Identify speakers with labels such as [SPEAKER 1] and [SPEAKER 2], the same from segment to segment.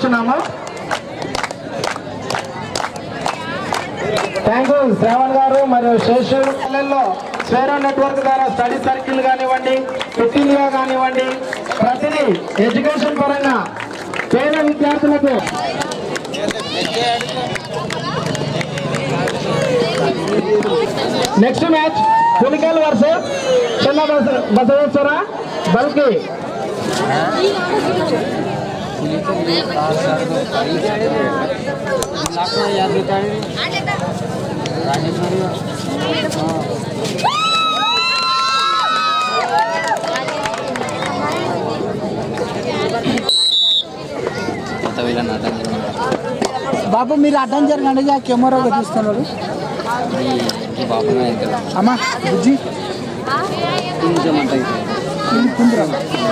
[SPEAKER 1] కోరుచున్నాము thank you Shravan గారు మరియు శేషు పిల్లల్లో స్వేరో నెట్వర్క్ ద్వారా స్టడీ సర్కిల్ కానివ్వండి ఫిఫ్టీన్గా కానివ్వండి ప్రతిదీ ఎడ్యుకేషన్ పరంగా పేద విద్యార్థులకు నెక్స్ట్ మ్యాచ్ పులికల్ వర్సెస్ చిన్న బస బసవేశ్వర బల్కి
[SPEAKER 2] కొత్త వీళ్ళని అర్థం
[SPEAKER 3] బాబు మీరు అడ్డం జరగండి ఆ కెమెరా ఒకటి తీస్తున్నారు
[SPEAKER 2] ఈ బాబు వెళ్తాడు
[SPEAKER 3] అమ్మా బుజ్జి
[SPEAKER 2] కొంచెం అంటే
[SPEAKER 3] కుందిరా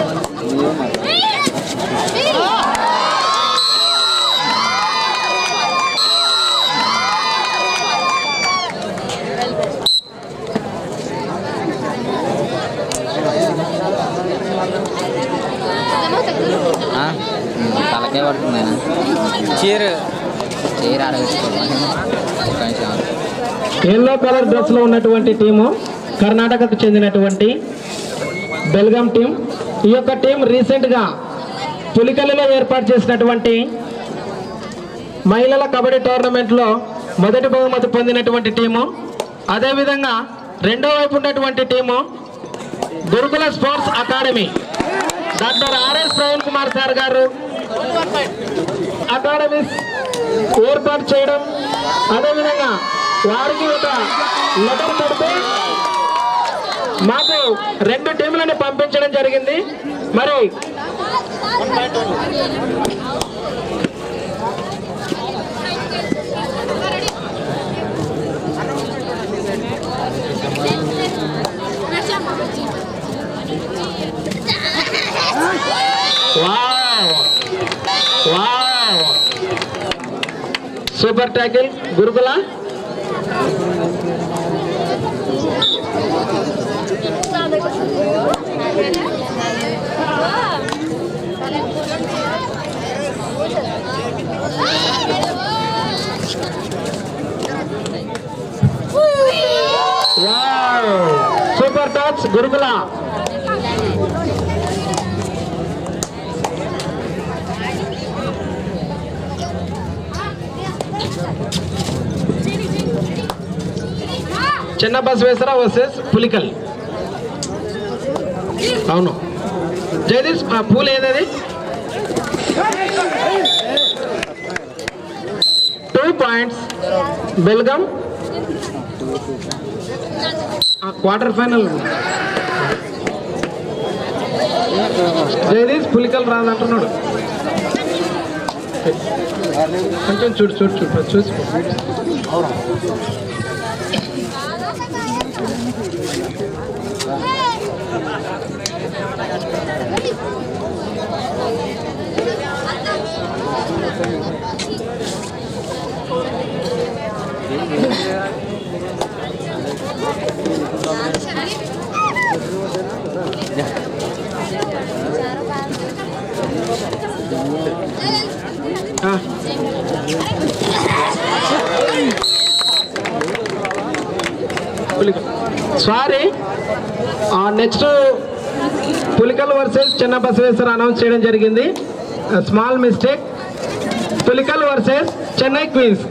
[SPEAKER 2] తలకే పడుతుంది ఆయన చీర చీర ఆడవేసుకోవాలి ఒక నిమిషం ఆగు.
[SPEAKER 1] ఎల్లో కలర్ డ్రెస్ లో ఉన్నటువంటి టీము కర్ణాటకకు చెందినటువంటి బెల్గాం టీం ఈ యొక్క టీం రీసెంట్ గా పులికల్లిలో ఏర్పాటు చేసినటువంటి మహిళల కబడ్డీ టోర్నమెంట్ లో మొదటి బహుమతి పొందినటువంటి టీము అదేవిధంగా రెండో వైపు ఉన్నటువంటి team Gurukula sports academy doctor RS Praveen Kumar sir garu academies ఏర్పాటు చేయడం అదేవిధంగా వారికి ఒక లెటర్ పెడితే మాకు రెండు టీంలను పంపించడం జరిగింది మరి wow wow super tackle Gurukula wow super touch Gurukula చిన్న బసవేశ్వర వర్సెస్ పులికల్ అవును జగదీష్ ఆ పూలు ఏదది two points Belgaum quarter final Jagadish Pulikal రాదంటున్నాడు కొంచెం చూడు చూడు చూడు చూసి ఆ. Pulikal sorry next Pulikal versus Chinna Basaveshwara announce చేయడం జరిగింది small mistake Pulikal versus Chennai Queens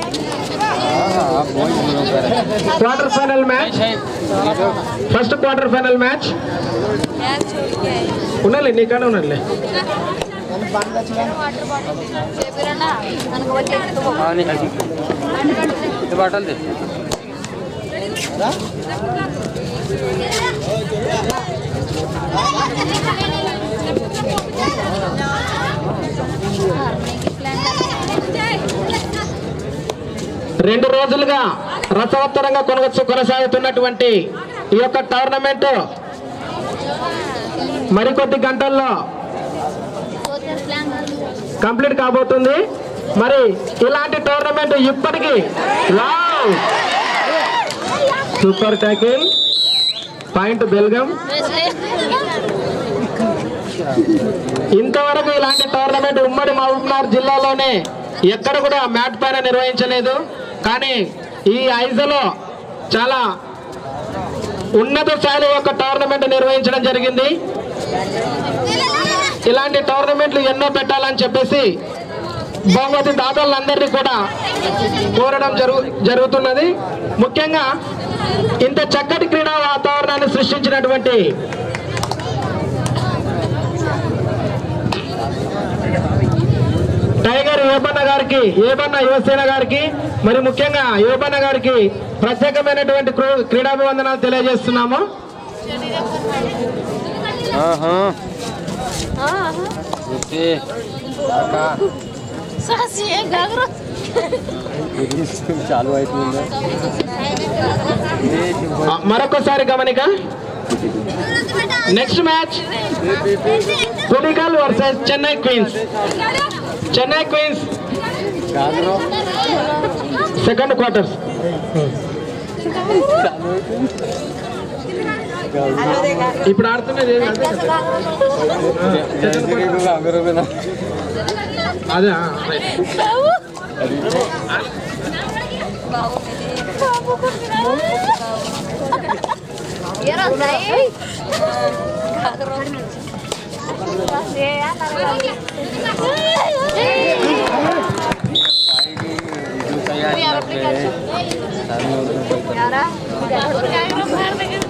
[SPEAKER 1] quarter final match first quarter final match ఉండాలి నీకానే ఉండాలి
[SPEAKER 2] ఇది బట్టలు
[SPEAKER 1] రెండు రోజులుగా రసవత్తరంగా కొనవచ్చు కొనసాగుతున్నటువంటి ఈ యొక్క టోర్నమెంట్ మరికొద్ది గంటల్లో కంప్లీట్ కాబోతుంది మరి ఇలాంటి టోర్నమెంట్ ఇప్పటికీ wow super tackle point Belgaum ఇంతవరకు ఇలాంటి టోర్నమెంట్ ఉమ్మడి మహబూబ్నగర్ జిల్లాలోనే ఎక్కడ కూడా మ్యాట్ పైన నిర్వహించలేదు కానీ ఈ ఐజలో చాలా ఉన్నత స్థాయిలో ఒక టోర్నమెంట్ నిర్వహించడం జరిగింది ఇలాంటి టోర్నమెంట్లు ఎన్నో పెట్టాలని చెప్పేసి బహుమతి దాతలందరినీ కూడా కోరడం జరుగు జరుగుతున్నది ముఖ్యంగా ఇంత చక్కటి క్రీడా వాతావరణాన్ని సృష్టించినటువంటి టైగర్ యువపన్న గారికి యువపన్న యువసేన గారికి మరి ముఖ్యంగా యువపన్న గారికి ప్రత్యేకమైనటువంటి క్రూ- క్రీడాభివందనాలు తెలియజేస్తున్నాము
[SPEAKER 4] Sasi ya gagro.
[SPEAKER 2] చాలు అవుతుంది
[SPEAKER 1] ఆ, మరొకసారి గమనిక next match Pulikal versus Chennai Queens Chennai Queens second quarters ఇప్పుడు ఆడుతున్నది ఏది? అదే కదా? అదే ఆ, right.
[SPEAKER 4] Era daí. Gagro. Sasi ya Punya aplikasi. Yara. Gagro bahan lagi.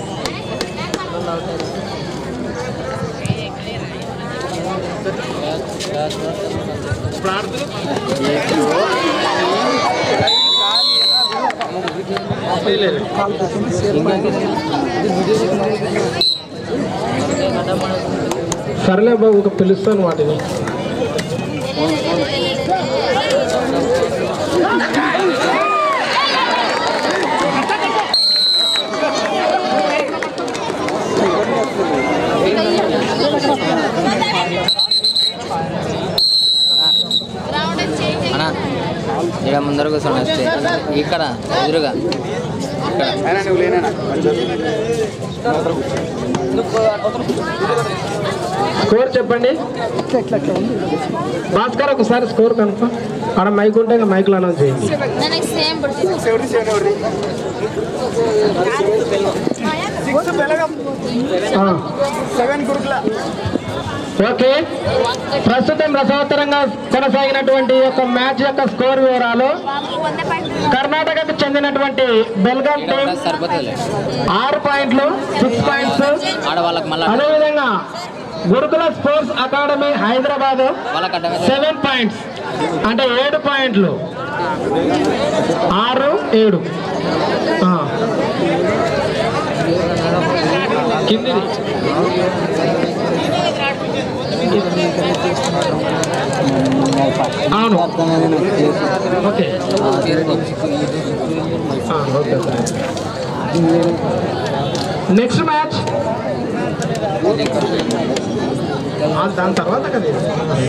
[SPEAKER 1] ఇప్పుడు ఆడుతున్నది లేదు. సర్లే బాబు ఒక పిలుస్తాను వాటిని
[SPEAKER 4] Ground change.
[SPEAKER 2] అన్నా ఇక్కడ ముందర కూర్చొని వస్తే ఇక్కడ ఎదురుగా
[SPEAKER 1] స్కోర్ చెప్పండి భాస్కర్ ఒకసారి స్కోర్ కనుక ఆడ మైక్ ఉంటే ఇంకా మైక్లో అనౌన్స్ చేయండి
[SPEAKER 4] ನನಗೆ ಸೇಮ್ ಬಿಡ್ತೀನಿ
[SPEAKER 1] ఆ. ఓకే ప్రస్తుతం రసవత్తరంగా కొనసాగినటువంటి ఈ యొక్క మ్యాచ్ యొక్క స్కోర్ వివరాలు
[SPEAKER 4] ಒಂದೇ ಪಾಯಿಂಟ್
[SPEAKER 1] కర్ణాటకకు చెందినటువంటి బెల్గాం టీం
[SPEAKER 2] సరిపోతుంది
[SPEAKER 1] ఆరు పాయింట్లు సిక్స్ పాయింట్స్
[SPEAKER 2] ఆడవాళ్ళకి మళ్ళీ
[SPEAKER 1] అదేవిధంగా గురుకుల స్పోర్ట్స్ అకాడమీ హైదరాబాద్
[SPEAKER 2] వాళ్ళకి అడ్డమే
[SPEAKER 1] సెవెన్ పాయింట్స్ అంటే ఏడు పాయింట్లు ఆరు ఏడు ఆ. కిందిది అవును ఓకే ఆ, ఓకే సార్ నెక్స్ట్ మ్యాచ్ దాని తర్వాత కదా ఇది.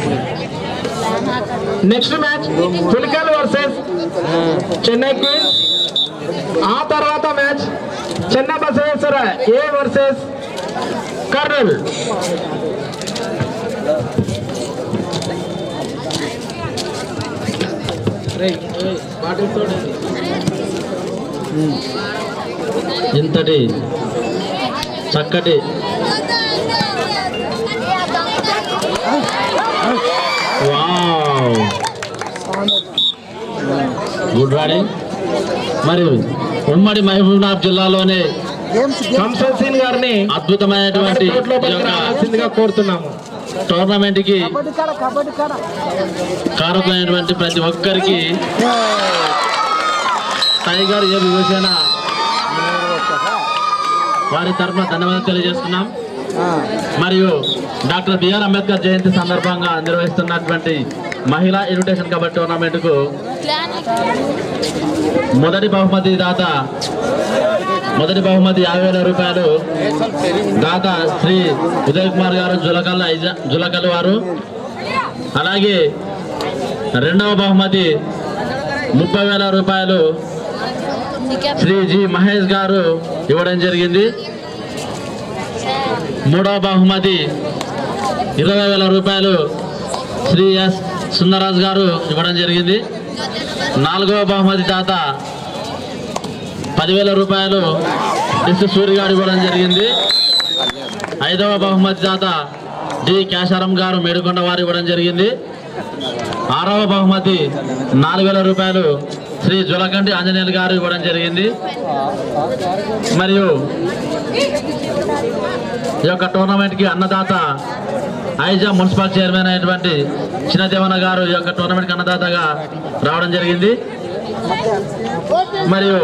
[SPEAKER 1] Next match Pulikal versus Chennai Queens ఆ తర్వాత match Chenna Basaveshwara A versus Kurnool ఇంతటి చక్కటి వావ్ గుడ్ రాడింగ్ మరి ఉమ్మడి మహబూబ్నాథ్ జిల్లాలోనే కంసల్సీన్ గారిని
[SPEAKER 5] అద్భుతమైనటువంటి
[SPEAKER 1] కోర్టు
[SPEAKER 5] ఈ
[SPEAKER 1] లోపలికి
[SPEAKER 5] యొక్క
[SPEAKER 1] రావాల్సిందిగా కోరుతున్నాము
[SPEAKER 5] టోర్నమెంట్ కి
[SPEAKER 3] కబడ్డీ కాడ కబడ్డీ కాడ
[SPEAKER 5] కారకులైనటువంటి ప్రతి ఒక్కరికి టైగర్ ఏ విభూషణ వారి తరఫున ధన్యవాదాలు తెలియజేస్తున్నాం మరియు డాక్టర్ బిఆర్ అంబేద్కర్ జయంతి సందర్భంగా నిర్వహిస్తున్నటువంటి మహిళా ఇన్విటేషన్ కబడ్డీ టోర్నమెంట్ కు మొదటి బహుమతి దాత మొదటి బహుమతి యాభై వేల రూపాయలు దాత శ్రీ ఉదయ్ కుమార్ గారు జులకల్ ఐజ- జులకల్ వారు అలాగే రెండవ బహుమతి ముప్పై వేల రూపాయలు శ్రీ జి మహేష్ గారు ఇవ్వడం జరిగింది మూడవ బహుమతి ఇరవై వేల రూపాయలు శ్రీ ఎస్ సుందరరాజు గారు ఇవ్వడం జరిగింది నాలుగవ బహుమతి దాత పదివేల రూపాయలు ఎస్ సూర్య గారు ఇవ్వడం జరిగింది ఐదవ బహుమతి దాత డి కేశారం గారు మేడుకొండ వారు ఇవ్వడం జరిగింది ఆరవ బహుమతి నాలుగు వేల రూపాయలు శ్రీ జులకండి ఆంజనేయులు గారు ఇవ్వడం జరిగింది మరియు ఈ యొక్క టోర్నమెంట్కి అన్నదాత ఐజా మున్సిపల్ చైర్మన్ అయినటువంటి చిన్నదేవన గారు ఈ యొక్క టోర్నమెంట్కి అన్నదాతగా రావడం జరిగింది మరియు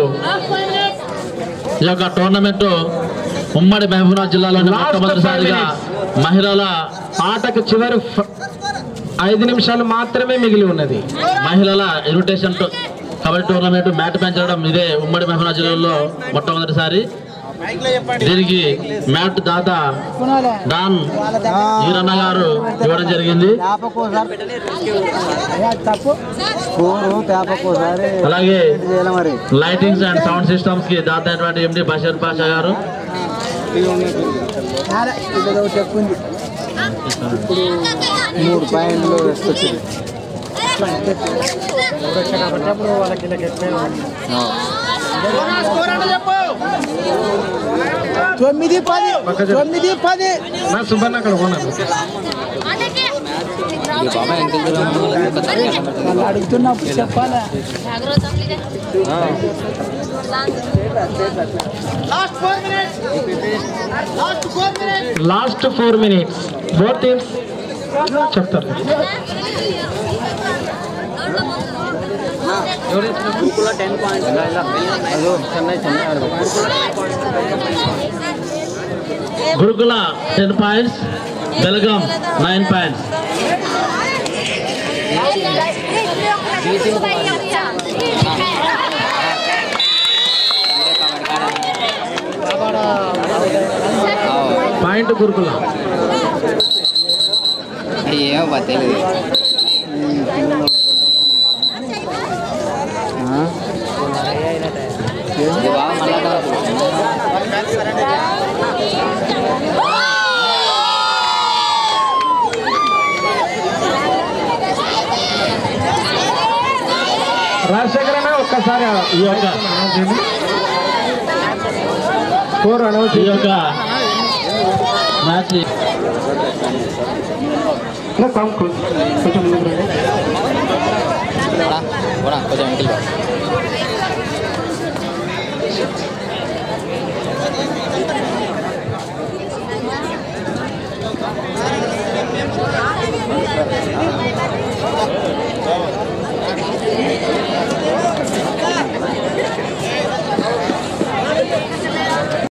[SPEAKER 5] ఈ యొక్క టోర్నమెంట్ ఉమ్మడి మహబూబ్నగర్ జిల్లాలోని
[SPEAKER 1] Last
[SPEAKER 5] మొట్టమొదటిసారిగా
[SPEAKER 1] five minutes.
[SPEAKER 5] మహిళల
[SPEAKER 1] ఆటకు చివరి ఫ- ఐదు నిమిషాలు మాత్రమే మిగిలి ఉన్నది
[SPEAKER 5] మహిళల invitation to- kabaddi tournament mat పెంచడం ఇదే ఉమ్మడి మహబూబ్నగర్ జిల్లాలో మొట్టమొదటిసారి దీనికి మ్యాట్ దాత
[SPEAKER 3] కొనాలే
[SPEAKER 5] డాన్ ఈరన్న గారు ఇవ్వడం జరిగింది
[SPEAKER 3] తేపకోసారి తప్పు
[SPEAKER 2] స్కోరు తేపకోసారి
[SPEAKER 5] అలాగే
[SPEAKER 2] చేయాలి మరి
[SPEAKER 5] లైటింగ్స్ అండ్ సౌండ్ సిస్టమ్స్ కి దాత అయినటువంటి ఎండి బషీర్ పాషా గారు
[SPEAKER 3] చాలా ఇది ఒకటి ఎక్కువ ఉంది
[SPEAKER 2] మూడు పాయింట్లు వేసుకొచ్చింది
[SPEAKER 3] తొమ్మిది పది తొమ్మిది పది
[SPEAKER 1] నా సుబ్బన్న అక్కడ కొన్నాను
[SPEAKER 4] అందుకే
[SPEAKER 2] బాబాయ్ ఎంత
[SPEAKER 3] వాళ్ళు అడుగుతున్నప్పుడు చెప్పాలా
[SPEAKER 4] జాగ్రత్త మీదే.
[SPEAKER 1] Last four minutes both teams చెప్తారు
[SPEAKER 2] అదో Chennai Chennai
[SPEAKER 5] Gurukula ten points Belgaum nine points
[SPEAKER 1] point Gurukula
[SPEAKER 2] ఏమో బా తెలియదు ఇది బాగా మళ్ళా
[SPEAKER 1] రాజశేఖర్ అన్న ఒక్కసారి
[SPEAKER 5] ఈ యొక్క
[SPEAKER 1] స్కోర్ అనౌన్స్
[SPEAKER 5] ఈ యొక్క మ్యాచ్
[SPEAKER 1] కొంచెం ముందుకు రండి.
[SPEAKER 2] కూడా కొంచెం ఇంటికి